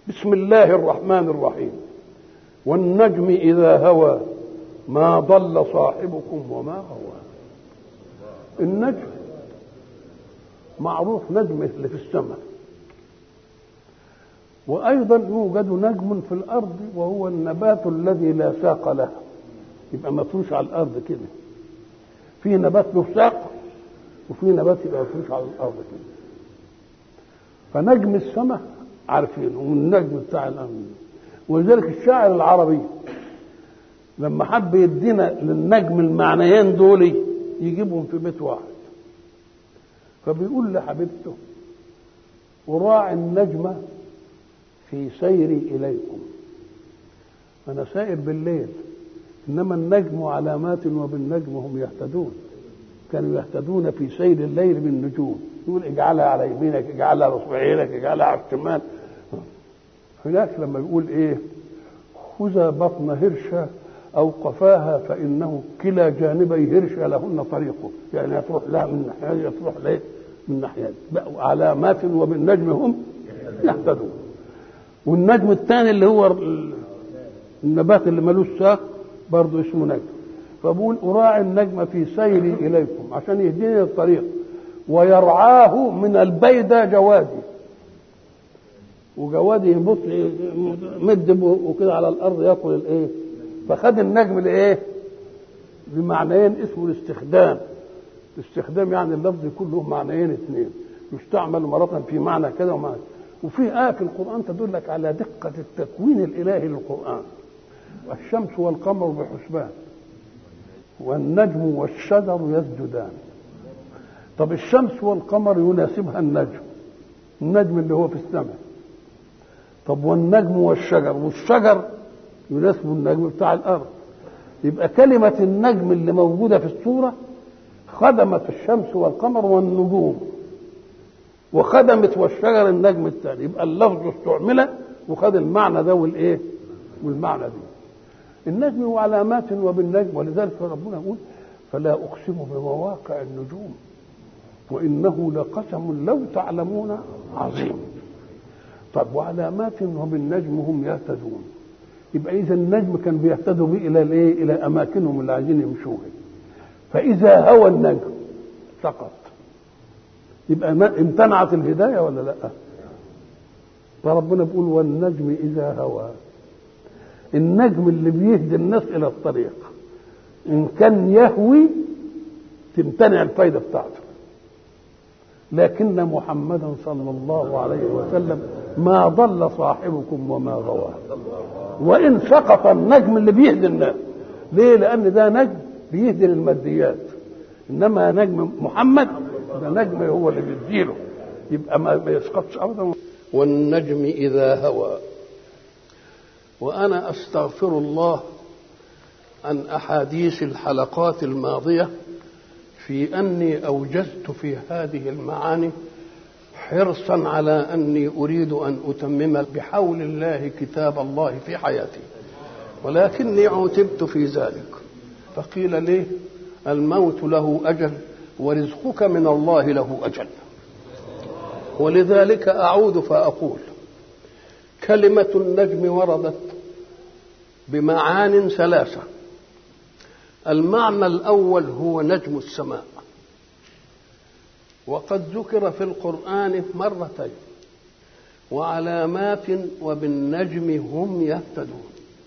بسم الله الرحمن الرحيم والنجم إذا هوى ما ضل صاحبكم وما غوى النجم معروف نجم اللي في السماء وأيضا يوجد نجم في الأرض وهو النبات الذي لا ساق له يبقى مفروش على الأرض كده في نبات له ساق وفي نبات يبقى مفروش على الأرض كده فنجم السماء عارفينه والنجم بتاع الأرض ولذلك الشاعر العربي لما حب يدينا للنجم المعنيين دول يجيبهم في بيت واحد فبيقول لحبيبته وراعي النجم في سيري إليكم أنا سائر بالليل إنما النجم علامات وبالنجم هم يهتدون كانوا يهتدون في سير الليل بالنجوم يقول اجعلها على يمينك اجعلها على صبعينك اجعلها على الشمال هناك لما يقول ايه خذ بطن هرشة أو قفاها فإنه كلا جانبي هرشة لهن طريقه يعني هتروح لها من ناحية تروح ليه من ناحية بقوا علامات وبالنجم هم يهتدون والنجم الثاني اللي هو النبات اللي ملوش ساق برضه اسمه نجم فبقول أراعي النجم في سيري إليكم عشان يهديني الطريق ويرعاه من البيدة جوادي وجوادي يبص مد وكده على الارض ياكل الايه فخد النجم لايه بمعنيين اسمه الاستخدام الاستخدام يعني اللفظ يكون له معنيين اثنين يستعمل مرة في معنى كذا ومعنى وفي آية في القرآن تدلك على دقة التكوين الإلهي للقرآن الشمس والقمر بحسبان والنجم والشجر يسجدان طب الشمس والقمر يناسبها النجم النجم اللي هو في السماء طب والنجم والشجر والشجر يناسب النجم بتاع الارض يبقى كلمة النجم اللي موجودة في الصورة خدمت الشمس والقمر والنجوم وخدمت والشجر النجم الثاني يبقى اللفظ استعمل وخد المعنى ده والايه والمعنى دي النجم وعلامات وبالنجم ولذلك ربنا يقول فلا اقسم بمواقع النجوم وانه لقسم لو تعلمون عظيم طب وعلامات وبالنجم هم يهتدون يبقى اذا النجم كان بيهتدوا به الى الايه الى اماكنهم اللي عايزين يمشوها فاذا هوى النجم سقط يبقى امتنعت الهدايه ولا لا فربنا بيقول والنجم اذا هوى النجم اللي بيهدي الناس الى الطريق ان كان يهوي تمتنع الفايده بتاعته لكن محمدا صلى الله عليه وسلم ما ضل صاحبكم وما غوى وان سقط النجم اللي بيهدي الناس ليه لان ده نجم بيهدي للماديات انما نجم محمد ده نجم هو اللي بيديله يبقى ما يسقطش ابدا والنجم اذا هوى وانا استغفر الله عن احاديث الحلقات الماضيه في اني اوجزت في هذه المعاني حرصا على اني اريد ان اتمم بحول الله كتاب الله في حياتي ولكني عوتبت في ذلك فقيل لي الموت له اجل ورزقك من الله له اجل ولذلك اعود فاقول كلمه النجم وردت بمعان ثلاثه المعنى الاول هو نجم السماء وقد ذكر في القران مرتين وعلامات وبالنجم هم يهتدون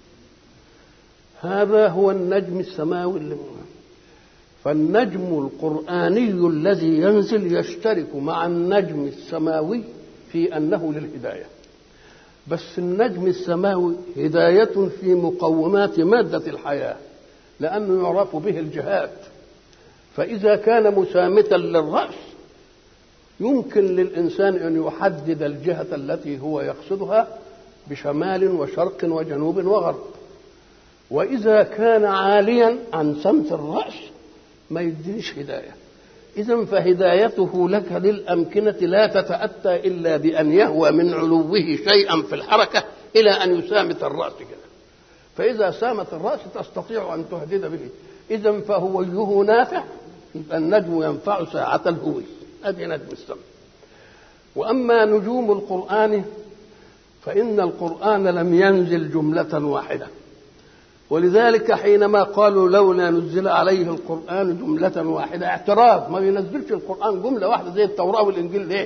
هذا هو النجم السماوي اللي فالنجم القرآني الذي ينزل يشترك مع النجم السماوي في أنه للهداية بس النجم السماوي هداية في مقومات مادة الحياة لأنه يعرف به الجهات فإذا كان مسامتا للرأس يمكن للإنسان أن يحدد الجهة التي هو يقصدها بشمال وشرق وجنوب وغرب وإذا كان عاليا عن سمت الرأس ما يدينيش هداية إذا فهدايته لك للأمكنة لا تتأتى إلا بأن يهوى من علوه شيئا في الحركة إلى أن يسامت الرأس كده فإذا سامت الرأس تستطيع أن تهدد به إذا فهويه نافع يبقى النجم ينفع ساعة الهوي هذه نجم السماء وأما نجوم القرآن فإن القرآن لم ينزل جملة واحدة ولذلك حينما قالوا لولا نزل عليه القرآن جملة واحدة اعتراض ما ينزلش القرآن جملة واحدة زي التوراة والإنجيل ليه؟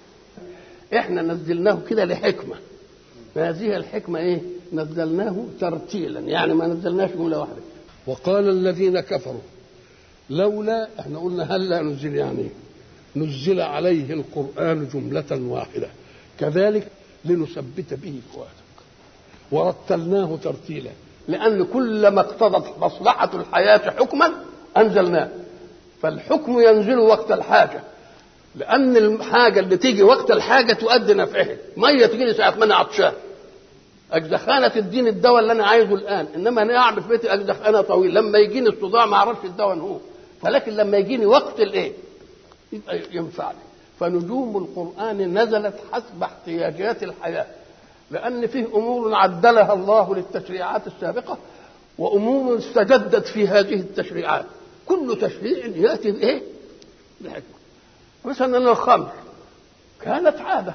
احنا نزلناه كده لحكمة هذه الحكمة ايه؟ نزلناه ترتيلا يعني ما نزلناش جملة واحدة وقال الذين كفروا لولا احنا قلنا هل لا نزل يعني نزل عليه القرآن جملة واحدة كذلك لنثبت به فؤادك ورتلناه ترتيلا لأن كلما اقتضت مصلحة الحياة حكما أنزلناه فالحكم ينزل وقت الحاجة لأن الحاجة اللي تيجي وقت الحاجة تؤدي نفعها مية تجي لي ساعة ما أنا عطشان أجزخانة تديني الدواء اللي أنا عايزه الآن إنما أنا قاعد في بيتي أجزخانة طويل لما يجيني الصداع ما أعرفش الدواء هو فلكن لما يجيني وقت الإيه يبقى ينفعني فنجوم القرآن نزلت حسب احتياجات الحياة لأن فيه أمور عدلها الله للتشريعات السابقة وأمور استجدت في هذه التشريعات كل تشريع يأتي بإيه؟ بحكمة مثلا الخمر كانت عادة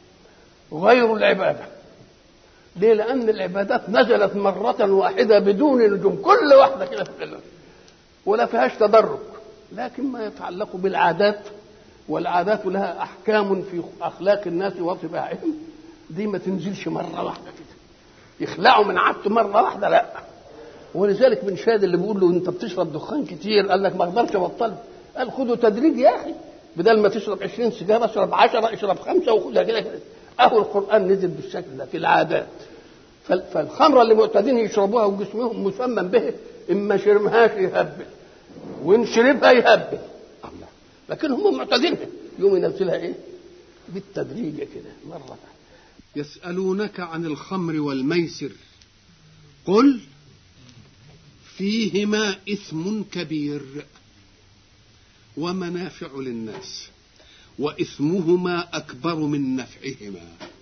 غير العبادة ليه؟ لأن العبادات نزلت مرة واحدة بدون نجوم كل واحدة كده في القلب ولا فيهاش تدرج لكن ما يتعلق بالعادات والعادات لها أحكام في أخلاق الناس وطباعهم دي ما تنزلش مرة واحدة كده يخلعوا من عادته مرة واحدة لا ولذلك بن شاد اللي بيقول له انت بتشرب دخان كتير قال لك ما اقدرش ابطل قال خده تدريج يا اخي بدل ما تشرب 20 سيجاره اشرب 10 اشرب خمسه وخدها كده كده اهو القران نزل بالشكل ده في العادات فالخمره اللي معتادين يشربوها وجسمهم مسمى به اما شرمهاش يهبل وان شربها يهبل الله لكن هم معتادينها يوم ينزلها ايه بالتدريج كده مره واحده يسألونك عن الخمر والميسر قل فيهما إثم كبير ومنافع للناس وإثمهما أكبر من نفعهما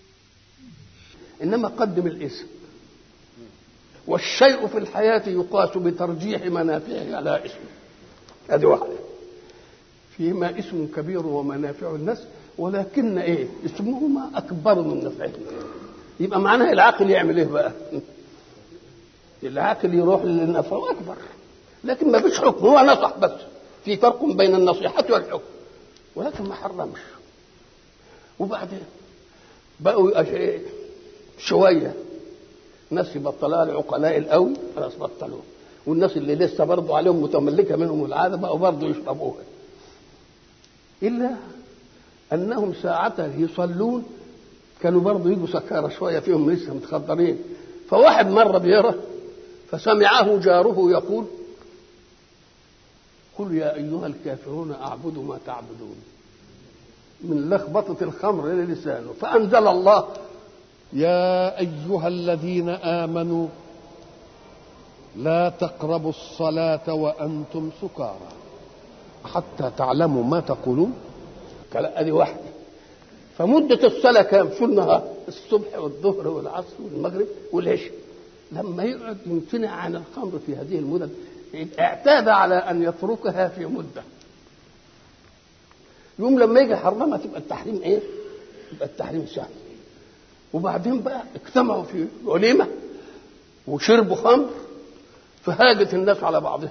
انما قدم الاسم والشيء في الحياة يقاس بترجيح منافعه على اسمه هذه واحدة فيهما اسم كبير ومنافع الناس ولكن ايه اسمهما اكبر من نفعهما يبقى معناها العقل يعمل ايه بقى العقل يروح للنفع اكبر لكن ما فيش حكم هو نصح بس في فرق بين النصيحة والحكم ولكن ما حرمش وبعدين بقوا شوية ناس يبطلها العقلاء القوي خلاص بطلوه والناس اللي لسه برضه عليهم متملكة منهم العادة بقوا برضه يشربوها إلا انهم ساعة يصلون كانوا برضه يجوا سكارى شويه فيهم لسه متخدرين فواحد مره بيرى فسمعه جاره يقول قل يا ايها الكافرون اعبد ما تعبدون من لخبطه الخمر للسانه فانزل الله يا أيها الذين آمنوا لا تقربوا الصلاة وأنتم سكارى حتى تعلموا ما تقولون ادي واحده فمدة الصلاة كام؟ شو النهار؟ الصبح والظهر والعصر والمغرب والعشاء. لما يقعد يمتنع عن الخمر في هذه المدد اعتاد على أن يتركها في مدة. يوم لما يجي حرمها تبقى التحريم إيه؟ يبقى التحريم سهل. وبعدين بقى اجتمعوا في وليمة وشربوا خمر فهاجت الناس على بعضها.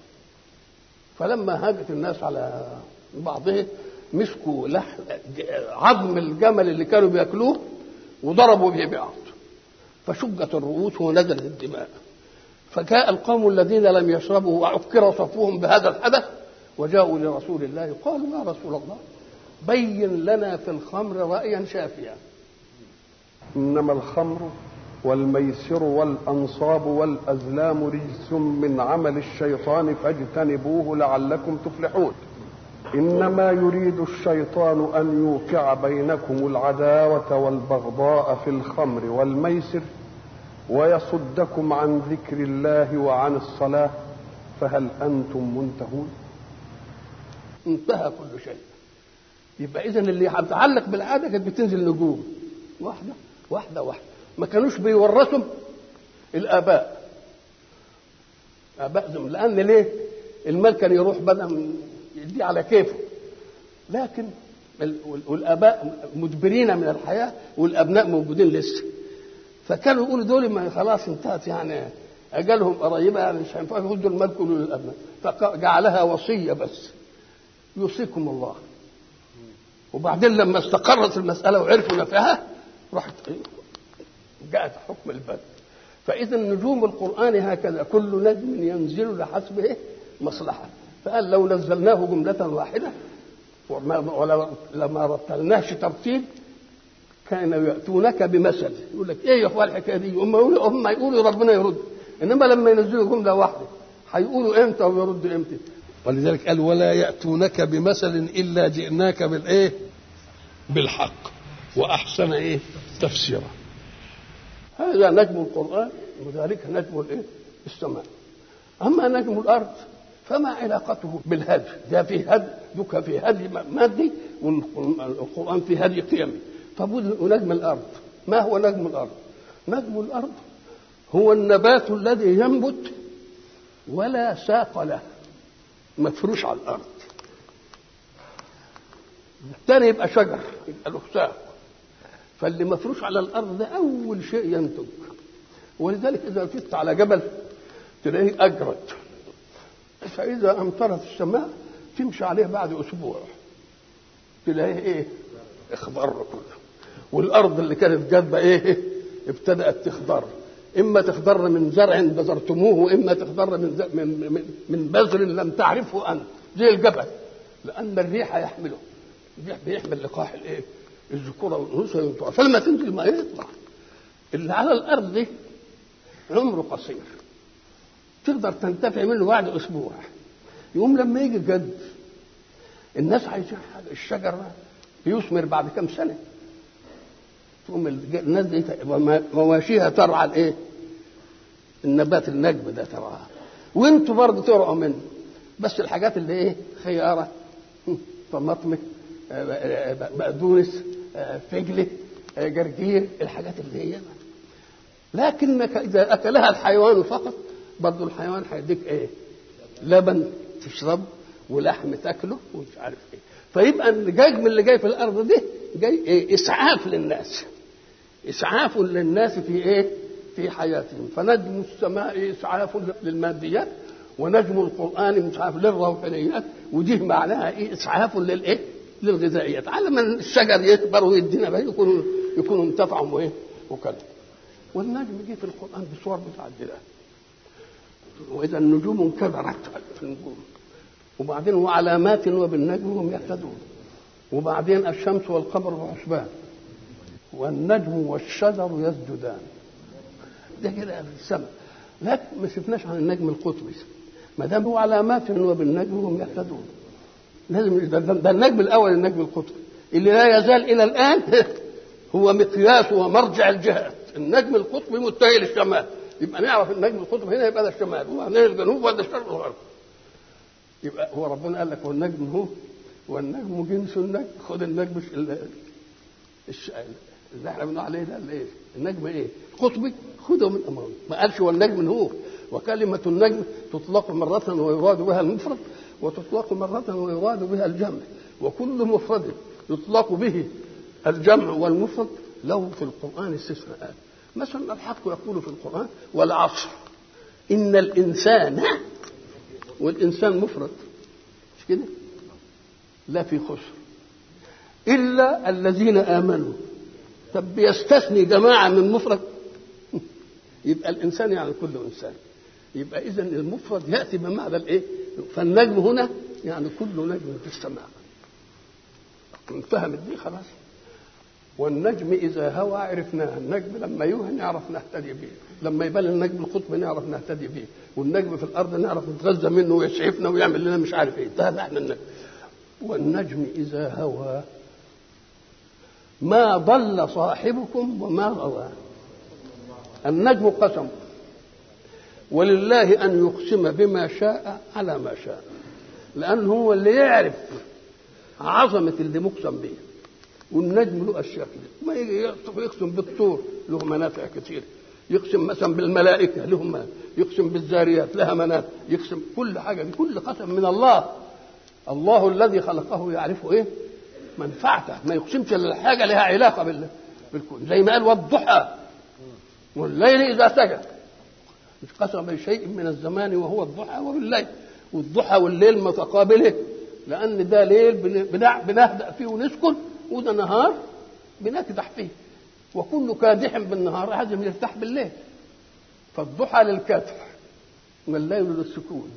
فلما هاجت الناس على بعضها مسكوا لحم عظم الجمل اللي كانوا بياكلوه وضربوا به بعض فشجت الرؤوس ونزلت الدماء فجاء القوم الذين لم يشربوا وعكر صفوهم بهذا الحدث وجاءوا لرسول الله قالوا يا رسول الله بين لنا في الخمر رأيا شافيا إنما الخمر والميسر والأنصاب والأزلام رجس من عمل الشيطان فاجتنبوه لعلكم تفلحون انما يريد الشيطان ان يوقع بينكم العداوه والبغضاء في الخمر والميسر ويصدكم عن ذكر الله وعن الصلاه فهل انتم منتهون انتهى كل شيء يبقى اذا اللي هتتعلق بالعاده كانت بتنزل نجوم واحده واحده واحده ما كانوش بيورثوا الاباء ابائهم لان ليه المال كان يروح بدل يدي على كيفه لكن والاباء مدبرين من الحياه والابناء موجودين لسه فكانوا يقولوا دول ما خلاص انتهت يعني اجالهم قريبه يعني مش هينفع يردوا المال كله للابناء فجعلها وصيه بس يوصيكم الله وبعدين لما استقرت المساله وعرفوا نفعها راحت جاءت حكم البدء فاذا نجوم القران هكذا كل نجم ينزل لحسب إيه؟ مصلحه فقال لو نزلناه جمله واحده وما ولو لما رتلناهش ترتيل كانوا ياتونك بمثل يقول لك ايه يا اخوان الحكايه دي هم يقولوا هم يقولوا ربنا يرد انما لما ينزلوا جمله واحده هيقولوا امتى ويرد امتى ولذلك قال ولا يأتونك بمثل إلا جئناك بالإيه بالحق وأحسن إيه تفسيرا هذا نجم القران وذلك نجم الايه السماء اما نجم الارض فما علاقته بالهدي ده في هدي دوك في هدي مادي والقران في هدي قيمي طب ونجم الارض ما هو نجم الارض نجم الارض هو النبات الذي ينبت ولا ساق له مفروش على الارض الثاني يبقى شجر يبقى له ساق فاللي مفروش على الارض ده اول شيء ينتج ولذلك اذا ركبت على جبل تلاقيه اجرد فاذا امطرت السماء تمشي عليه بعد اسبوع تلاقيه ايه اخضر كله والارض اللي كانت جاذبه ايه ابتدات تخضر اما تخضر من زرع بذرتموه واما تخضر من ز- من من, من بذر لم تعرفه انت زي الجبل لان الريح يحمله الريح بيحمل لقاح الايه الذكوره والانوثه ينطق فلما تنزل ما يطلع اللي على الارض دي عمره قصير تقدر تنتفع منه بعد اسبوع يقوم لما يجي جد الناس عايزين حاجه الشجر ده بيثمر بعد كم سنه تقوم الج- الناس دي وما- مواشيها ترعى الايه؟ النبات النجم ده ترعاه وانتوا برضه ترعوا منه بس الحاجات اللي ايه؟ خياره طماطم آه، بقدونس آه، فجله آه، جرجير الحاجات اللي هي لكنك اذا اكلها الحيوان فقط برضه الحيوان هيديك ايه؟ لبن تشرب ولحم تاكله ومش عارف ايه فيبقى النجم اللي جاي في الارض دي جاي إيه؟ اسعاف للناس اسعاف للناس في ايه؟ في حياتهم فنجم السماء اسعاف للماديات ونجم القران اسعاف للروحانيات ودي معناها ايه؟ اسعاف للايه؟ للغذائيات على ما الشجر يكبر ويدينا بقى يكونوا يكونوا انتفعوا وايه؟ وكذا والنجم جه في القران بصور متعدده واذا النجوم انكدرت في النجوم وبعدين وعلامات وبالنجم هم يهتدون وبعدين الشمس والقمر بحسبان والنجم والشجر يسجدان ده كده في السماء لكن ما شفناش عن النجم القطبي ما دام هو علامات وبالنجم هم يهتدون لازم ده, ده ده النجم الاول النجم القطبي اللي لا يزال الى الان هو مقياس ومرجع الجهات النجم القطبي متجه للشمال يبقى نعرف النجم القطبي هنا يبقى ده الشمال وبعدين الجنوب وده الشرق والغرب يبقى هو ربنا قال لك والنجم هو والنجم جنس النجم خد النجم الش- ال- الش- اللي احنا بنقول عليه ده الايه؟ النجم ايه؟ قطبي خده من امامه ما قالش والنجم هو وكلمة النجم تطلق مرة ويراد بها المفرد وتطلق مرة ويراد بها الجمع وكل مفرد يطلق به الجمع والمفرد له في القرآن استثناءات مثلا الحق يقول في القرآن والعصر إن الإنسان والإنسان مفرد مش كده؟ لا في خسر إلا الذين آمنوا طب بيستثني جماعة من مفرد يبقى الإنسان يعني كل إنسان يبقى إذا المفرد يأتي بمعنى الإيه؟ فالنجم هنا يعني كل نجم في السماء انتهت دي خلاص والنجم إذا هوى عرفناه النجم لما يوهى نعرف نهتدي به لما يبان النجم القطب نعرف نهتدي به والنجم في الأرض نعرف نتغذى منه ويسعفنا ويعمل لنا مش عارف إيه ده احنا النجم والنجم إذا هوى ما ضل صاحبكم وما غوى النجم قسم ولله أن يقسم بما شاء على ما شاء لأنه هو اللي يعرف عظمة اللي مقسم به والنجم له أشياء كده ما يجي يقسم بالطور له منافع كثيرة يقسم مثلا بالملائكة لهم منافع. يقسم بالذاريات لها منافع يقسم كل حاجة دي كل قسم من الله الله الذي خلقه يعرف ايه منفعته ما يقسمش الا الحاجه لها علاقه بال- بالكون زي ما قال والضحى والليل اذا سجى مش قسم بشيء من الزمان وهو الضحى وبالليل والضحى والليل متقابله لان ده ليل بن- بنهدأ فيه ونسكن وده نهار بنكدح فيه وكل كادح بالنهار لازم يرتاح بالليل فالضحى للكدح والليل للسكون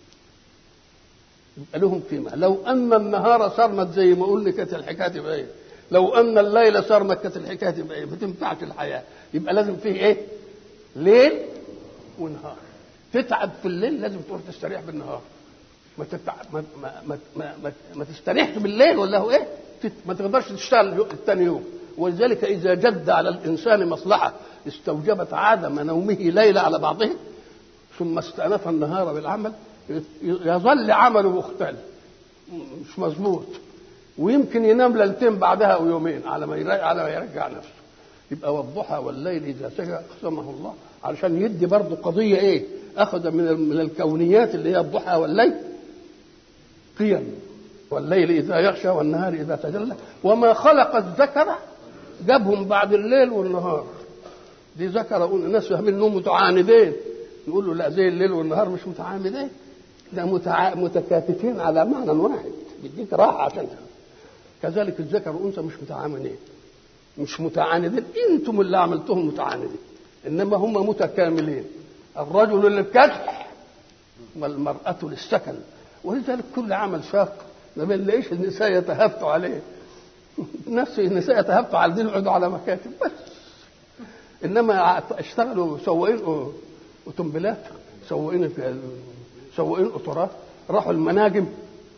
يبقى لهم قيمه لو ان النهار صرمت زي ما قلنا كانت الحكايه تبقى ايه لو ان الليل صرمت كانت الحكايه تبقى ايه ما تنفعش الحياه يبقى لازم فيه ايه ليل ونهار تتعب في الليل لازم تروح تستريح بالنهار ما تتعب ما ما ما, ما, ما, ما تستريحش بالليل ولا هو ايه تت- ما تقدرش تشتغل اليو- التاني يوم ولذلك اذا جد على الانسان مصلحه استوجبت عدم نومه ليله على بعضه ثم استأنف النهار بالعمل يظل عمله مختل مش مظبوط ويمكن ينام ليلتين بعدها او يومين على ما يرجع على ما يرجع نفسه يبقى والضحى والليل اذا سجى اقسمه الله علشان يدي برضه قضيه ايه؟ اخذ من ال- من الكونيات اللي هي الضحى والليل قيم والليل اذا يغشى والنهار اذا تجلى وما خلق الذكر جابهم بعد الليل والنهار دي ذكر اقول الناس فاهمين انهم متعاندين يقول له لا زي الليل والنهار مش متعامدين ده متع... متكاتفين على معنى واحد بيديك راحه عشان كذلك الذكر والانثى مش متعامدين مش متعاندين انتم اللي عملتهم متعاندين انما هم متكاملين الرجل للكدح والمرأة للسكن ولذلك كل عمل شاق ما بنلاقيش النساء يتهافتوا عليه نفس النساء يتهافتوا على دين يقعدوا على مكاتب بس انما اشتغلوا سواقين اوتومبيلات سواقين في سواقين قطارات راحوا المناجم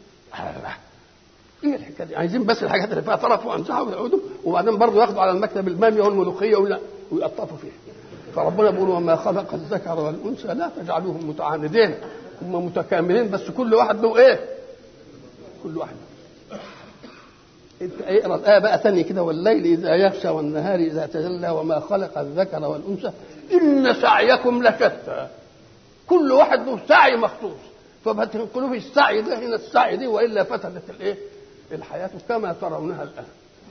ايه الحكايه دي عايزين بس الحاجات اللي فيها طرف وامسحها ويقعدوا وبعدين برضه ياخدوا على المكتب الماميه والملوخيه ولا ويقطفوا فيها فربنا بيقول وما خلق الذكر والانثى لا تجعلوهم متعاندين هم متكاملين بس كل واحد له ايه؟ كل واحد انت اقرا الايه بقى ثانيه كده والليل اذا يغشى والنهار اذا تجلى وما خلق الذكر والانثى ان سعيكم لشتى كل واحد له سعي مخصوص فما تنقلوا في السعي ده هنا السعي دي والا فتنت الايه؟ الحياه كما ترونها الان.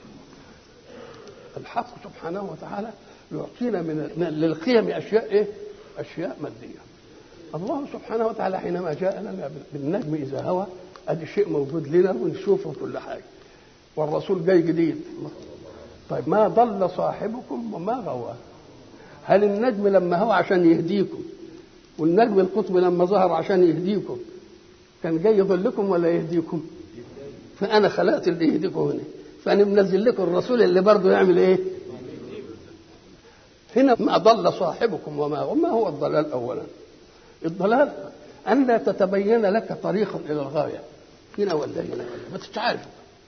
الحق سبحانه وتعالى يعطينا من من- للقيم اشياء ايه؟ اشياء ماديه. الله سبحانه وتعالى حينما جاء لنا بالنجم اذا هوى ادي شيء موجود لنا ونشوفه كل حاجه. والرسول جاي جديد. طيب ما ضل صاحبكم وما غوى. هل النجم لما هو عشان يهديكم والنجم القطب لما ظهر عشان يهديكم كان جاي يضلكم ولا يهديكم فانا خلقت اللي يهديكم هنا فانا منزل لكم الرسول اللي برضه يعمل ايه هنا ما ضل صاحبكم وما وما هو الضلال اولا الضلال ان لا تتبين لك طريقا الى الغايه هنا ولا هنا ولا ما تتعرف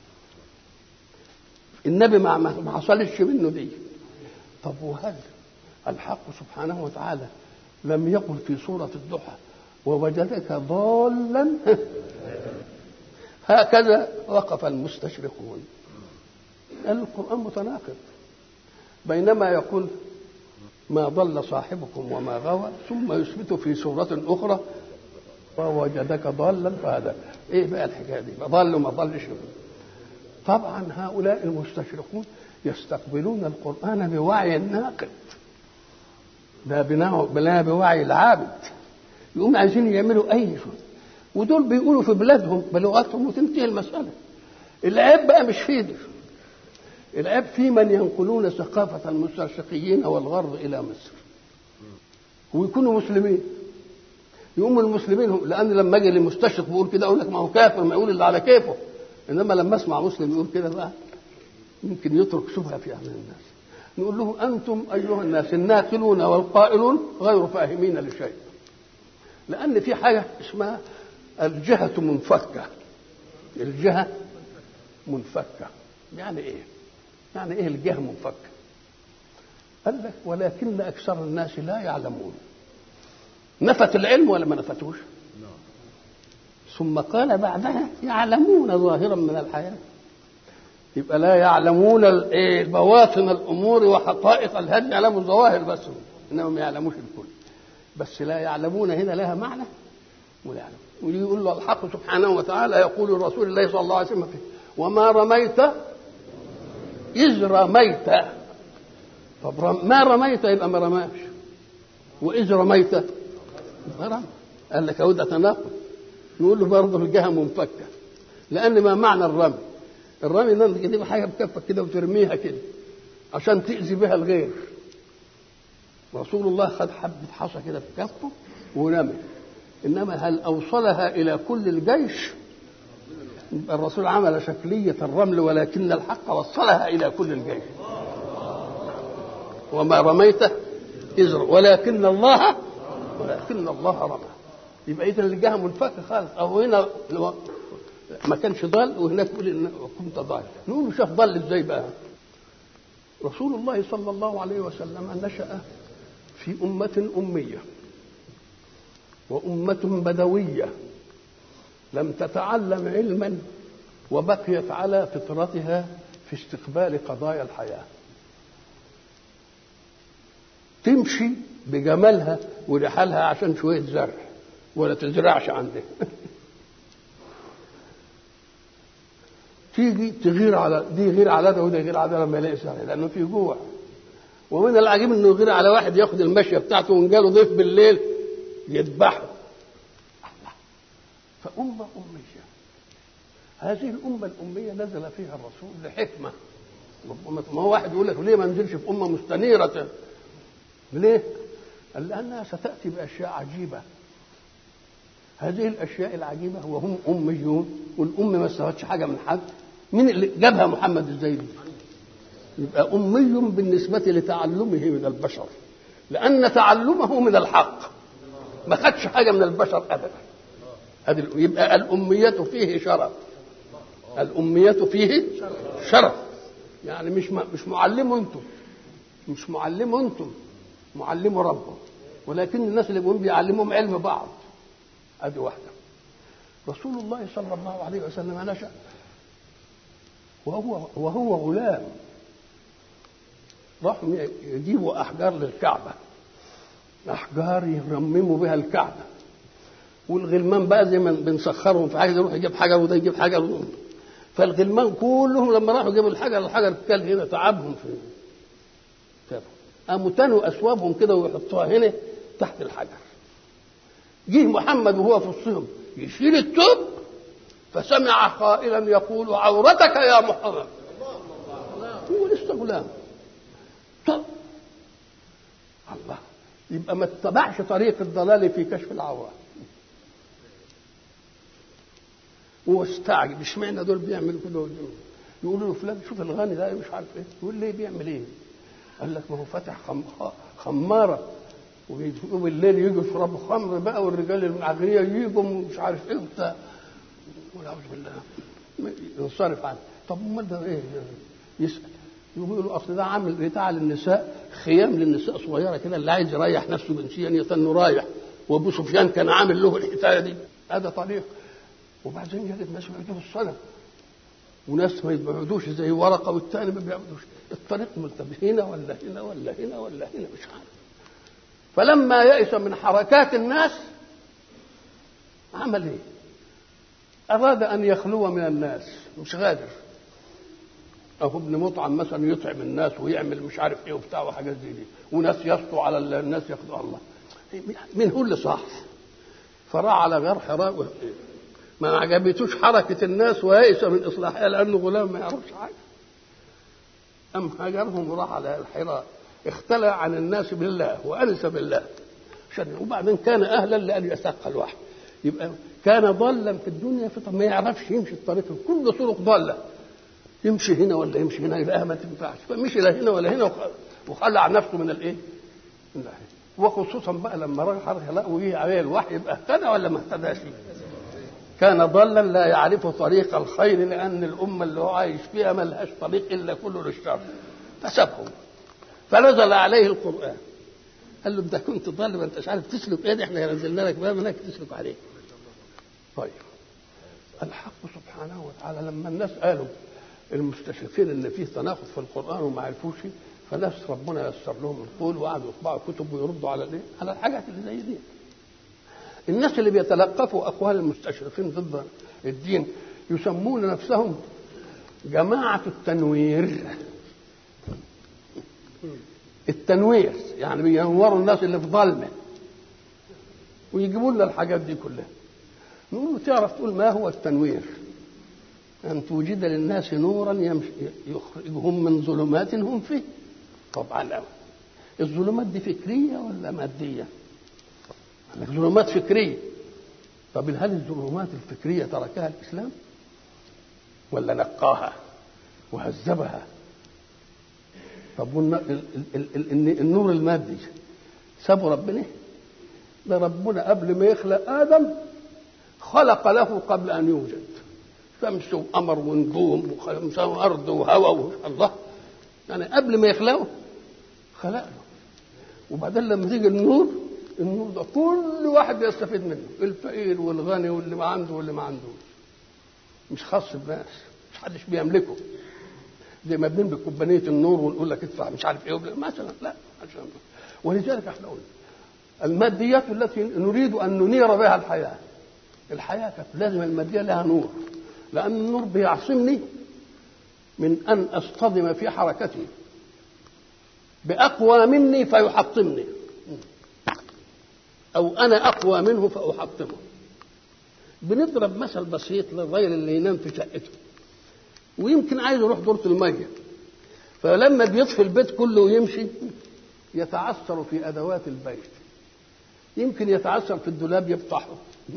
النبي ما ما ما حصلش منه دي طب وهل الحق سبحانه وتعالى لم يقل في سورة الضحى ووجدك ضالا هكذا وقف المستشرقون القرآن متناقض بينما يقول ما ضل صاحبكم وما غوى ثم يثبت في سورة أخرى ووجدك ضالا فهذا ايه بقى الحكايه دي ضل وما ضلش طبعا هؤلاء المستشرقون يستقبلون القرآن بوعي ناقد ده بناء بناء بوعي العابد يقوم عايزين يعملوا اي شيء ودول بيقولوا في بلادهم بلغتهم وتنتهي المساله العيب بقى مش في دي العيب في من ينقلون ثقافة المستشرقيين والغرب إلى مصر ويكونوا مسلمين يقوم المسلمين هم لأن لما أجي للمستشرق بيقول كده أقول لك ما هو كافر ما يقول اللي على كيفه إنما لما أسمع مسلم يقول كده بقى يمكن يترك شبهة في أهل الناس نقول له أنتم أيها الناس الناقلون والقائلون غير فاهمين لشيء لأن في حاجة اسمها الجهة منفكة الجهة منفكة يعني إيه؟ يعني إيه الجهة منفكة؟ قال لك ولكن أكثر الناس لا يعلمون نفت العلم ولا ما نفتوش؟ ثم قال بعدها يعلمون ظاهرا من الحياه يبقى لا يعلمون بواطن الامور وحقائق الهدي يعلموا الظواهر بس انما ما يعلموش الكل بس لا يعلمون هنا لها معنى ولا يعلم ويقول له الحق سبحانه وتعالى يقول لرسول الله صلى الله عليه وسلم فيه وما رميت إذ رميت طب رم... ما رميت يبقى ما رماش واذ رميت يبقى رمى قال لك اهو ده تناقض نقول له برضه الجهه منفكه لان ما معنى الرمي الرمي ده انك تجيب حاجه بكفك كده وترميها كده عشان تاذي بها الغير رسول الله خد حبه حصى كده في كفه ورمي انما هل اوصلها الى كل الجيش يبقى الرسول عمل شكليه الرمل ولكن الحق وصلها الى كل الجيش وما رميت إذ ولكن الله ولكن الله رمى يبقى اذا الجهه منفكه خالص او هنا لو ما كانش ضال وهناك يقول ان كنت ضال نقول له شاف ضل ازاي بقى رسول الله صلى الله عليه وسلم نشأ في أمة أمية وأمة بدوية لم تتعلم علما وبقيت على فطرتها في استقبال قضايا الحياة تمشي بجمالها ورحالها عشان شوية زرع ولا تزرعش عندها تيجي تغير على دي يغير على ده وده يغير على ده لما يلاقي زرع لانه في جوع ومن العجيب انه يغير على واحد ياخد المشيه بتاعته وان جاله ضيف بالليل يذبحه فأمة أمية هذه الأمة الأمية نزل فيها الرسول لحكمة ما هو واحد يقول لك ليه ما نزلش في أمة مستنيرة ليه؟ قال لأنها ستأتي بأشياء عجيبة هذه الأشياء العجيبة وهم أميون والأم ما استفادش حاجة من حد مين اللي جابها محمد الزيدي؟ يبقى أمي بالنسبة لتعلمه من البشر لأن تعلمه من الحق ما خدش حاجة من البشر أبدا هذه يبقى الأمية فيه شرف الأمية فيه شرف يعني مش مش معلم أنتم مش معلم أنتم معلم ربه ولكن الناس اللي بيقولوا بيعلمهم علم بعض ادي واحده رسول الله صلى الله عليه وسلم نشا وهو وهو غلام راحوا يجيبوا احجار للكعبه احجار يرمموا بها الكعبه والغلمان بقى زي ما بنسخرهم في حاجه يروح يجيب حجر وده يجيب حجر فالغلمان كلهم لما راحوا يجيبوا الحجر الحجر كل هنا تعبهم في تعبهم قاموا تنوا اثوابهم كده ويحطوها هنا تحت الحجر جه محمد وهو في الصيام يشيل التوب فسمع قائلا يقول عورتك يا محمد هو لسه غلام طب الله يبقى ما اتبعش طريق الضلال في كشف العورات هو استعجب اشمعنى دول بيعملوا كده يقولوا له فلان شوف الغني ده مش عارف ايه يقول ليه بيعمل ايه قال لك ما هو فاتح خم... خماره ويجوا بالليل يجوا يشربوا خمر بقى والرجال الاغنياء يجوا مش عارف ايه وبتاع والعوذ بالله ينصرف عنه طب امال ده ايه يسال يقولوا اصل ده عامل بتاع للنساء خيام للنساء صغيره كده اللي عايز يريح نفسه جنسيا يتنه رايح وابو سفيان كان عامل له الحكايه دي هذا طريق وبعدين يجد ناس يعبدوا الصنم وناس ما يبعدوش زي ورقه والثاني ما بيعبدوش الطريق ملتبس هنا ولا هنا ولا هنا ولا هنا مش عارف فلما يئس من حركات الناس عمل ايه اراد ان يخلو من الناس مش غادر اهو ابن مطعم مثلا يطعم الناس ويعمل مش عارف ايه وبتاع وحاجات زي دي وناس يسطوا على الناس ياخدوا الله مين هو اللي صح فراح على غير حراء ما عجبتوش حركة الناس ويئس من إصلاحها لأنه غلام ما يعرفش حاجة أم هاجرهم وراح على الحراء اختلى عن الناس بالله وأنس بالله عشان وبعدين كان أهلا لأن يتلقى الوحي يبقى كان ضالا في الدنيا فطب ما يعرفش يمشي الطريق كل طرق ضالة يمشي هنا ولا يمشي هنا يلاقيها ما تنفعش فمشي لا هنا ولا هنا وخلع نفسه من الايه؟ من الحين. وخصوصا بقى لما راح الخلاء وجه عليه الوحي يبقى اهتدى ولا ما اهتداش؟ كان ضلا لا يعرف طريق الخير لان الامه اللي هو عايش فيها ما لهاش طريق الا كله للشر فسابهم فنزل عليه القران قال له انت كنت ضال ما انتش عارف تسلك ايه احنا نزلنا لك باب هناك تسلك عليه طيب الحق سبحانه وتعالى لما الناس قالوا المستشرقين ان فيه تناقض في القران وما عرفوش فناس ربنا يسر لهم القول وقعدوا يطبعوا كتب ويردوا على الايه؟ على الحاجات اللي زي دي. الناس اللي بيتلقفوا اقوال المستشرقين ضد الدين يسمون نفسهم جماعة التنوير التنوير يعني بينوروا الناس اللي في ظلمه ويجيبوا لنا الحاجات دي كلها نقول له تعرف تقول ما هو التنوير أن توجد للناس نورا يمشي يخرجهم من ظلمات هم فيه طبعا لا الظلمات دي فكرية ولا مادية ظلمات فكرية طب هل الظلمات الفكرية تركها الإسلام ولا نقاها وهذبها طب النور المادي سابوا ربنا ده ربنا قبل ما يخلق آدم خلق له قبل أن يوجد شمس وقمر ونجوم وأرض وهواء الله يعني قبل ما يخلقه خلق له وبعدين لما تيجي النور النور ده كل واحد يستفيد منه الفقير والغني واللي ما عنده واللي ما عندوش مش خاص بالناس مش حدش بيملكه زي ما بنملك كوبانيه النور ونقول لك ادفع مش عارف ايه مثلا لا عشان ولذلك احنا قلنا الماديات التي نريد ان ننير بها الحياه الحياه كانت لازم الماديه لها نور لان النور بيعصمني من ان اصطدم في حركتي باقوى مني فيحطمني او انا اقوى منه فاحطمه بنضرب مثل بسيط للرجل اللي ينام في شقته ويمكن عايز يروح دورة المية فلما بيطفي البيت كله ويمشي يتعثر في أدوات البيت يمكن يتعثر في الدولاب يفتحه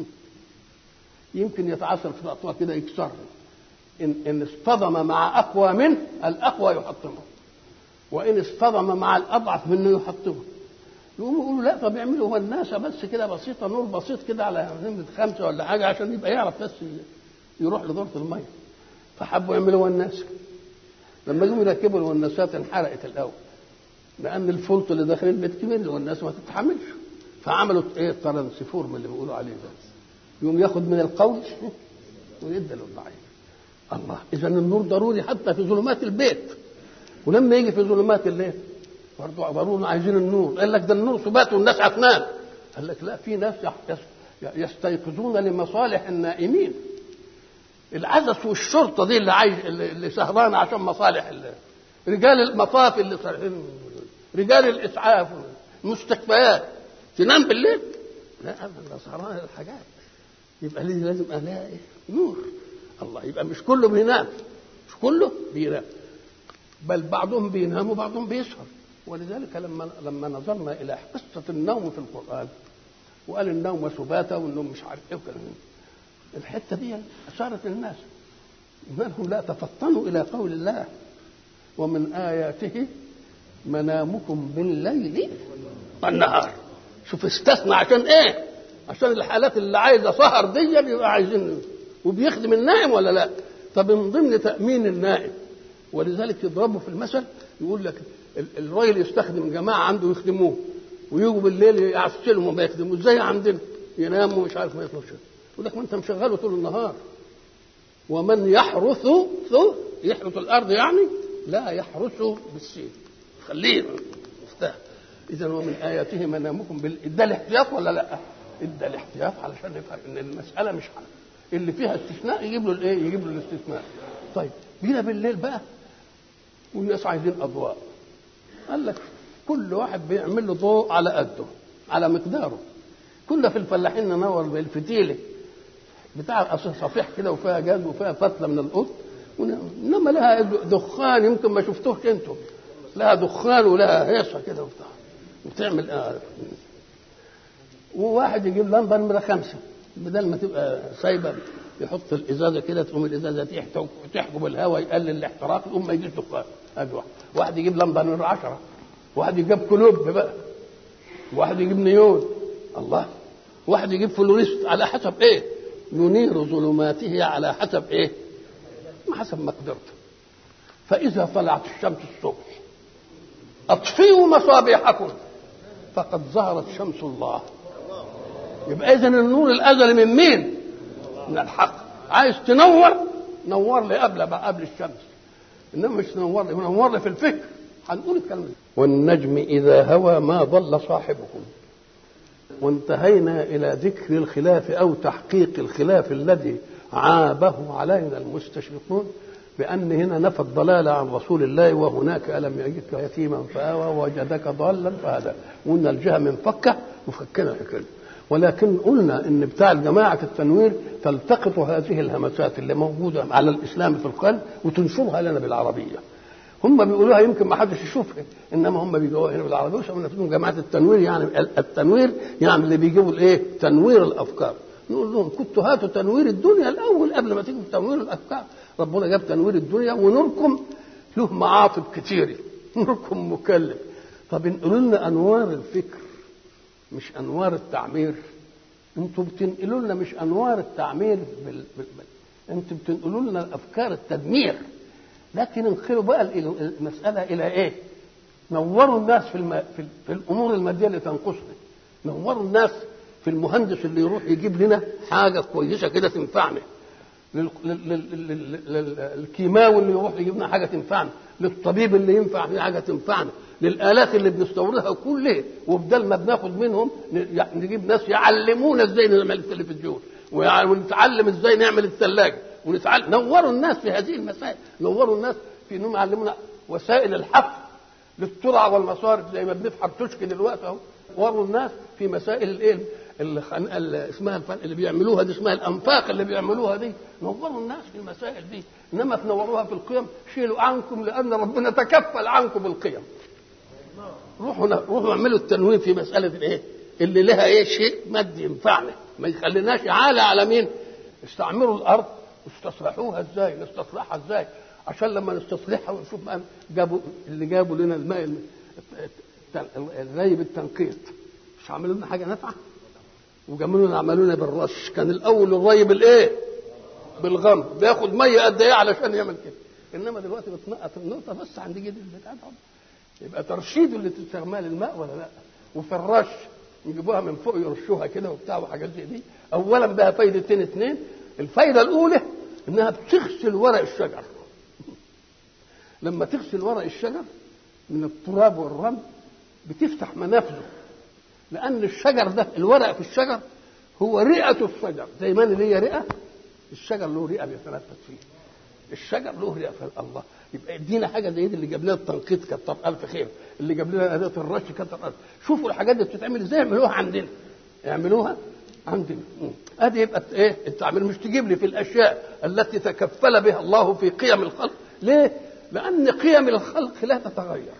يمكن يتعثر في الأطواق كده يكسره إن, إن اصطدم مع أقوى منه الأقوى يحطمه وإن اصطدم مع الأضعف منه يحطمه يقولوا يقولوا لا طب يعملوا هو الناس بس كده بسيطة نور بسيط كده على نمرة خمسة ولا حاجة عشان يبقى يعرف بس يروح لدورة المية فحبوا يعملوا وناس لما جم يركبوا الوناسات انحرقت الاول لان الفلط اللي داخل البيت كبير والناس ما تتحملش فعملوا ايه الترانسفورم اللي بيقولوا عليه ده يقوم ياخد من القوي ويدي للضعيف الله اذا النور ضروري حتى في ظلمات البيت ولما يجي في ظلمات الليل برضه ضروري عايزين النور قال لك ده النور سبات والناس هتنام قال لك لا في ناس يستيقظون لمصالح النائمين العزس والشرطه دي اللي عايز اللي سهرانه عشان مصالح اللي. رجال المطاف اللي صارحين رجال الاسعاف المستشفيات تنام بالليل لا ابدا سهران الحاجات يبقى لازم لازم الاقي نور الله يبقى مش كله بينام مش كله بينام بل بعضهم بينام وبعضهم بيسهر ولذلك لما لما نظرنا الى قصه النوم في القران وقال النوم سباتا والنوم مش عارف ايه وكلام الحته دي اثارت الناس انهم لا تفطنوا الى قول الله ومن اياته منامكم بالليل والنهار شوف استثنى عشان ايه عشان الحالات اللي عايزه سهر دي بيبقى عايزين وبيخدم النائم ولا لا طب من ضمن تامين النائم ولذلك يضربوا في المثل يقول لك الراجل يستخدم جماعه عنده يخدموه ويجوا بالليل يعسلهم وما يخدموه زي عندنا يناموا مش عارف ما يطلبش يقول لك ما انت مشغله طول النهار ومن يحرث يحرث الارض يعني لا يحرث بالسين خليه مفتاح اذا ومن اياته منامكم بال ادى الاحتياط ولا لا؟ ادى الاحتياط علشان يفهم ان المساله مش حل. اللي فيها استثناء يجيب له الايه؟ يجيب له الاستثناء. طيب جينا بالليل بقى والناس عايزين اضواء. قال لك كل واحد بيعمل له ضوء على قده على مقداره. كنا في الفلاحين ننور بالفتيله بتاع صفيح كده وفيها جاز وفيها فتله من القط انما لها دخان يمكن ما شفتوش انتم لها دخان ولها هيصه كده وبتاع وتعمل آه. وواحد يجيب لمبه نمره خمسه بدل ما تبقى سايبه يحط الازازه كده تقوم الازازه تحت تحجب الهواء يقلل الاحتراق يقوم ما يجيش دخان ادي واحد واحد يجيب لمبه نمره 10 واحد يجيب كلوب بقى واحد يجيب نيون الله واحد يجيب فلوريست على حسب ايه ينير ظلماته على حسب ايه حسب مقدرته فاذا طلعت الشمس الصبح اطفئوا مصابيحكم فقد ظهرت شمس الله يبقى اذا النور الازلي من مين من الحق عايز تنور نور لي قبل بقى قبل الشمس انما مش تنور لي نور لي في الفكر هنقول الكلام ده والنجم اذا هوى ما ضل صاحبكم وانتهينا الى ذكر الخلاف او تحقيق الخلاف الذي عابه علينا المستشرقون بأن هنا نفى الضلال عن رسول الله وهناك ألم يجدك يتيما فآوى ووجدك ضالا فهدى وقلنا الجهة من فكة مفكنا الحكاية ولكن قلنا ان بتاع جماعه التنوير تلتقط هذه الهمسات اللي موجوده على الاسلام في القلب وتنشرها لنا بالعربيه. هم بيقولوها يمكن ما حدش يشوفها انما هم بيجوا هنا بالعربيه وسمونا فيهم جماعه التنوير يعني التنوير يعني اللي بيجيبوا الايه؟ تنوير الافكار. نقول لهم كنتوا هاتوا تنوير الدنيا الاول قبل ما تيجوا تنوير الافكار. ربنا جاب تنوير الدنيا ونوركم له معاطب كتيره. نوركم مكلف. طب انقلوا لنا انوار الفكر مش انوار التعمير انتوا بتنقلوا لنا مش انوار التعمير بال... بال... بال... انتوا بتنقلوا لنا الافكار التدمير لكن انقلوا بقى المساله الى ايه؟ نوروا الناس في, الم... في, ال... في الامور الماديه اللي تنقصنا نوروا الناس في المهندس اللي يروح يجيب لنا حاجه كويسه كده تنفعنا لل... لل... لل... لل... للكيماوي اللي يروح يجيب لنا حاجه تنفعنا للطبيب اللي ينفع فيه حاجه تنفعنا للالات اللي بنستوردها كلها وبدل ما بناخد منهم نجيب ناس يعلمونا ازاي نعمل التلفزيون ونتعلم ازاي نعمل الثلاجه ونتعلم نوروا الناس في هذه المسائل نوروا الناس في انهم يعلمونا وسائل الحفر للترع والمصارف زي ما بنفحر تشكي دلوقتي اهو وروا الناس في مسائل الايه اللي, اللي اسمها اللي بيعملوها دي اسمها الانفاق اللي بيعملوها دي نوروا الناس في المسائل دي انما تنوروها في القيم شيلوا عنكم لان ربنا تكفل عنكم القيم روحوا روحوا اعملوا التنوين في مساله الايه؟ اللي لها ايه شيء مادي ينفعنا ما يخليناش عالة على مين؟ استعمروا الارض استصلحوها ازاي؟ نستصلحها ازاي؟ عشان لما نستصلحها ونشوف جابوا اللي جابوا لنا الماء الري بالتنقيط مش عملوا لنا حاجه نافعه؟ وجابوا لنا عملوا لنا بالرش كان الاول الري بالايه؟ بالغم بياخد ميه قد ايه علشان يعمل كده انما دلوقتي بتنقط النقطه بس عند جد البتاع يبقى ترشيد اللي تستعمل الماء ولا لا وفي الرش يجيبوها من فوق يرشوها كده وبتاع وحاجات زي دي اولا بها فايدتين اثنين الفايده الاولى انها بتغسل ورق الشجر لما تغسل ورق الشجر من التراب والرمل بتفتح منافذه لان الشجر ده الورق في الشجر هو رئه الشجر زي ما اللي هي رئه الشجر له رئه بيتنفس فيه الشجر له رئه في الله يبقى ادينا حاجه زي دي اللي جاب لنا التنقيط كتر الف خير اللي جاب لنا اداه الرش كتر الف شوفوا الحاجات دي بتتعمل ازاي يعملوها عندنا يعملوها عندنا ادي يبقى ايه التعمير مش تجيب لي في الاشياء التي تكفل بها الله في قيم الخلق ليه لان قيم الخلق لا تتغير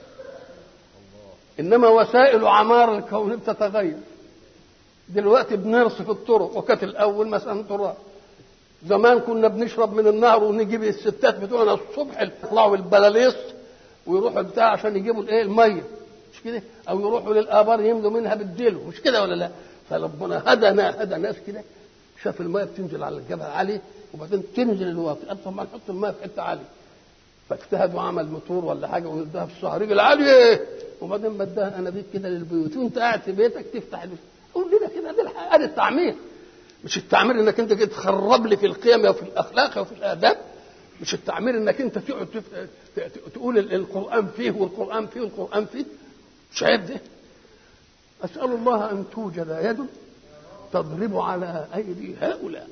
انما وسائل عمار الكون بتتغير دلوقتي بنرصف الطرق وكانت الاول مثلا تراب زمان كنا بنشرب من النهر ونجيب الستات بتوعنا الصبح يطلعوا البلاليص ويروحوا بتاع عشان يجيبوا الايه الميه مش كده او يروحوا للابار يملوا منها بالدلو مش كده ولا لا فربنا هدى هدى ناس كده شاف الميه بتنزل على الجبل عالي وبعدين تنزل الواطي قال طب ما نحط الميه في حته عاليه فاجتهد وعمل موتور ولا حاجه واداها في الصهريج العاليه وبعدين مداها انابيب كده للبيوت وانت قاعد في بيتك تفتح قول لنا كده ده ادي التعمير مش التعمير انك انت تخرب لي في القيم وفي الاخلاق وفي الاداب مش التعمير انك انت تقعد تقول القران فيه والقران فيه والقران فيه مش عيب ده اسال الله ان توجد يد تضرب على ايدي هؤلاء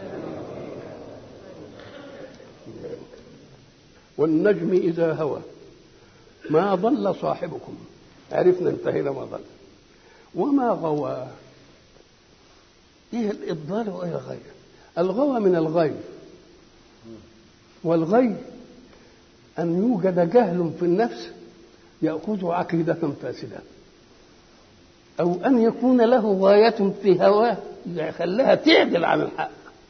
والنجم اذا هوى ما ضل صاحبكم عرفنا انتهينا ما ضل وما غوى ايه الإضلال وايه الغي الغوى من الغي والغي أن يوجد جهل في النفس يأخذ عقيدة فاسدة أو أن يكون له غاية في هواه يخليها تعدل عن الحق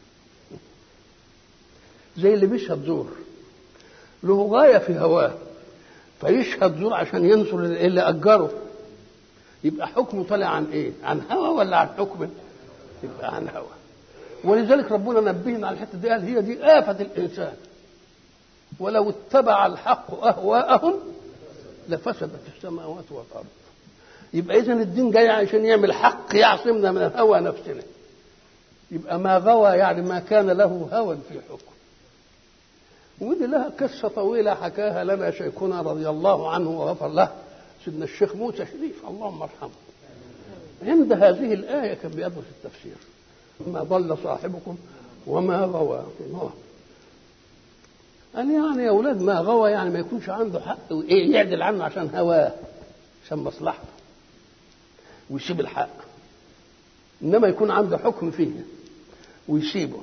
زي اللي بيشهد زور له غاية في هواه فيشهد زور عشان ينصر اللي أجره يبقى حكمه طالع عن إيه؟ عن هوى ولا عن حكم؟ يبقى عن هوى ولذلك ربنا نبهنا على الحته دي قال هي دي آفة الإنسان ولو اتبع الحق أهواءهم لفسدت السماوات والأرض يبقى إذا الدين جاي عشان يعمل حق يعصمنا من هوى نفسنا يبقى ما غوى يعني ما كان له هوى في حكم ودي لها قصة طويلة حكاها لنا شيخنا رضي الله عنه وغفر له سيدنا الشيخ موسى شريف اللهم ارحمه عند هذه الآية كان بيدرس التفسير ما ضل صاحبكم وما غوى الله قال يعني يا اولاد ما غوى يعني ما يكونش عنده حق وايه يعدل عنه عشان هواه عشان مصلحته ويسيب الحق انما يكون عنده حكم فيه ويسيبه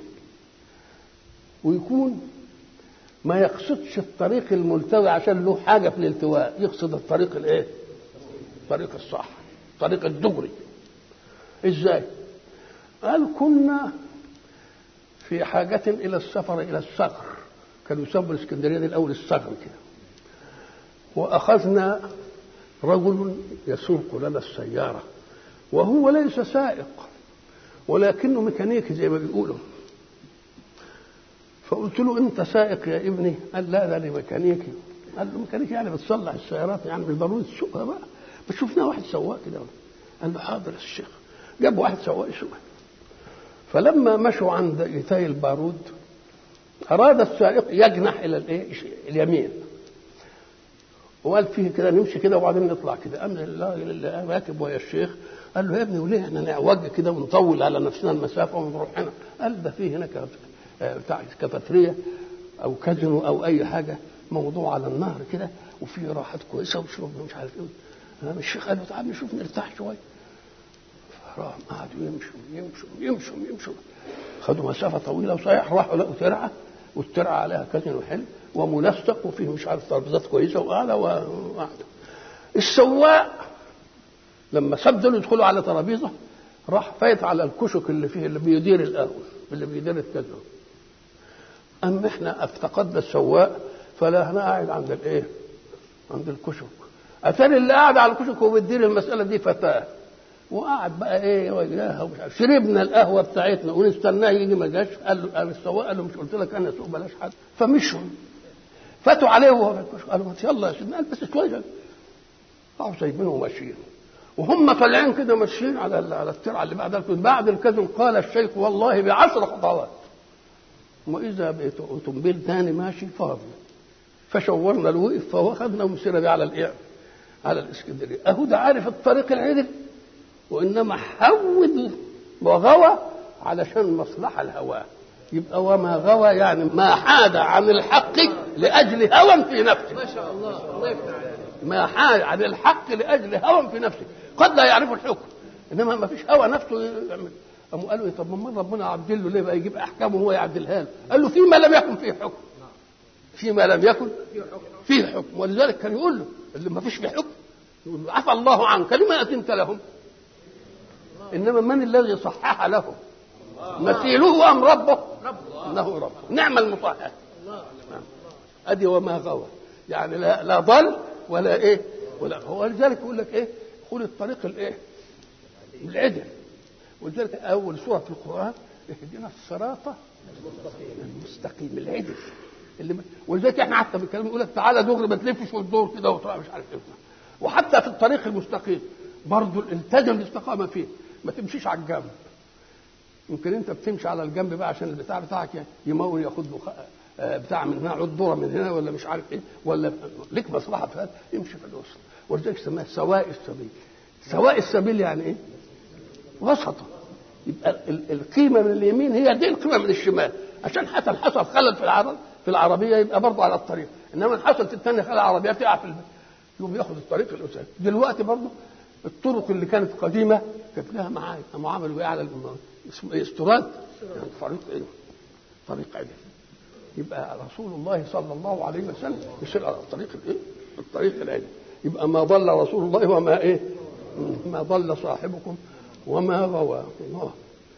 ويكون ما يقصدش الطريق الملتوي عشان له حاجه في الالتواء يقصد الطريق الايه الطريق الصح الطريق الدغري ازاي قال كنا في حاجة إلى السفر إلى الصقر كانوا يسموا الإسكندرية دي الأول الصقر كده وأخذنا رجل يسوق لنا السيارة وهو ليس سائق ولكنه ميكانيكي زي ما بيقولوا فقلت له انت سائق يا ابني قال لا ده انا ميكانيكي قال له ميكانيكي يعني بتصلح السيارات يعني مش ضروري تسوقها بقى بس شفنا واحد سواق كده قال له حاضر يا الشيخ جاب واحد سواق يسوقها فلما مشوا عند ايتاي البارود اراد السائق يجنح الى الايه اليمين وقال فيه كده نمشي كده وبعدين نطلع كده امن الله اللي راكب ويا الشيخ قال له يا ابني وليه احنا نعوج كده ونطول على نفسنا المسافه ونروح هنا قال ده فيه هنا بتاع كافاتريا او كازينو او اي حاجه موضوع على النهر كده وفيه راحات كويسه وشرب مش عارف ايه الشيخ قال له تعال نشوف نرتاح شويه فراح قعدوا يمشوا يمشوا يمشوا يمشوا خدوا مسافه طويله وصحيح راحوا لقوا ترعه والترعه عليها كازينو حلو ومنسق وفيه مش عارف ترابيزات كويسه وقاعده وقاعده السواق لما ساب دول يدخلوا على ترابيزه راح فايت على الكشك اللي فيه اللي بيدير القهوه اللي بيدير الكازينو اما احنا افتقدنا السواق فلا انا قاعد عند الايه؟ عند الكشك اتاري اللي قاعد على الكشك وبيدير المساله دي فتاه وقعد بقى ايه وياها ومش عارف شربنا القهوه بتاعتنا ونستناه يجي ما جاش قال له قال السواق قال له مش قلت لك انا اسوق بلاش حد فمشوا فاتوا عليه وهو في الكشك قالوا ما يلا يا سيدنا قال بس شويه راحوا سايبينه وماشيين وهم طالعين كده ماشيين على على الترعه اللي بعد بعد الكذب قال الشيخ والله بعشر خطوات واذا اوتومبيل ثاني ماشي فاضي فشورنا الوقف فاخذنا ومسينا بيه على الايه؟ على الاسكندريه اهو ده عارف الطريق العدل وانما حود وغوى علشان مصلحه الهوى يبقى وما غوى يعني ما حاد عن الحق لاجل هوى في نفسه ما شاء الله الله يفتح عليك ما حاد عن الحق لاجل هوى في نفسه قد لا يعرف الحكم انما ما فيش هوى نفسه يعمل قاموا قالوا إيه طب ما ربنا عدل له ليه بقى يجيب احكامه وهو يعدلها له قال له فيما لم يكن فيه حكم فيما لم يكن فيه حكم ولذلك كان يقول له اللي ما فيش فيه حكم يقول له عفى الله عنك لما اذنت لهم انما من الذي صحح لهم مثيله ام ربه انه ربه نعم المصحح ادي وما غوى يعني لا لا ضل ولا ايه ولا هو لذلك يقول لك ايه خذ الطريق الايه العدل ولذلك اول سوره في القران اهدنا الصراط المستقيم العدل اللي ولذلك احنا حتى بنتكلم يقول لك تعالى دغري ما تلفش وتدور كده وتطلع مش عارف ايه وحتى في الطريق المستقيم برضه التزم الاستقامه فيه ما تمشيش على الجنب يمكن انت بتمشي على الجنب بقى عشان البتاع بتاعك يمول ياخد له بتاع من هنا عود ذره من هنا ولا مش عارف ايه ولا ليك مصلحه في هذا يمشي في الوسط ولذلك سماها سواء السبيل سواء السبيل يعني ايه؟ وسطه يبقى القيمه من اليمين هي دي القيمه من الشمال عشان حتى حصل خلل في العرب في العربيه يبقى برضه على الطريق انما حصلت الثانيه خلل العربيه تقع في البيت يقوم ياخد الطريق الاساسي دلوقتي برضه الطرق اللي كانت قديمه كانت لها معايا معامل بقى على اسمه استراد يعني طريق ايه؟ طريق عدل يبقى رسول الله صلى الله عليه وسلم يسير على الطريق الايه؟ الطريق العدل يبقى ما ضل رسول الله وما ايه؟ ما ضل صاحبكم وما غوى الله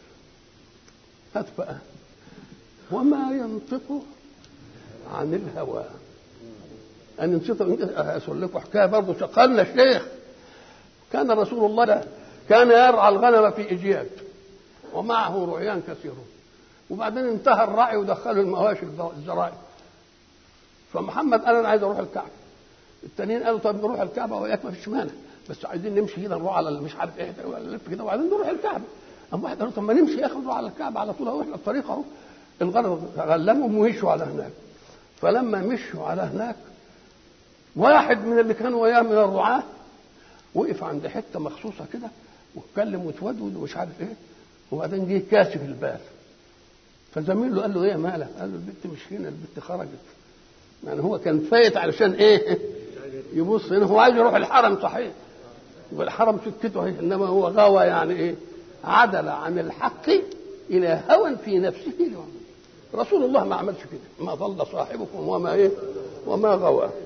هات بقى وما ينطق عن الهوى أن نسيت أقول لكم حكاية برضه قالنا الشيخ كان رسول الله كان يرعى الغنم في إجياد ومعه رعيان كثيرون وبعدين انتهى الرعي ودخلوا المواشي الزرائب فمحمد قال انا عايز اروح الكعبه التانيين قالوا طب نروح الكعبه وياك ما فيش مانع بس عايزين نمشي كده نروح على مش عارف ايه نلف كده وبعدين نروح الكعبه قام واحد قال طب ما نمشي يا اخي نروح على الكعبه على طول اهو احنا الطريق اهو الغرض غلمهم ومشوا على هناك فلما مشوا على هناك واحد من اللي كانوا وياه من الرعاه وقف عند حته مخصوصه كده واتكلم وتودود ومش عارف ايه وبعدين جه كاشف البال فزميله قال له ايه مالك؟ قال له البنت مش هنا البنت خرجت يعني هو كان فايت علشان ايه يبص هنا هو عايز يروح الحرم صحيح يبقى الحرم سكته اهي انما هو غوى يعني ايه عدل عن الحق الى هوى في نفسه رسول الله ما عملش كده ما ضل صاحبكم وما ايه وما غوى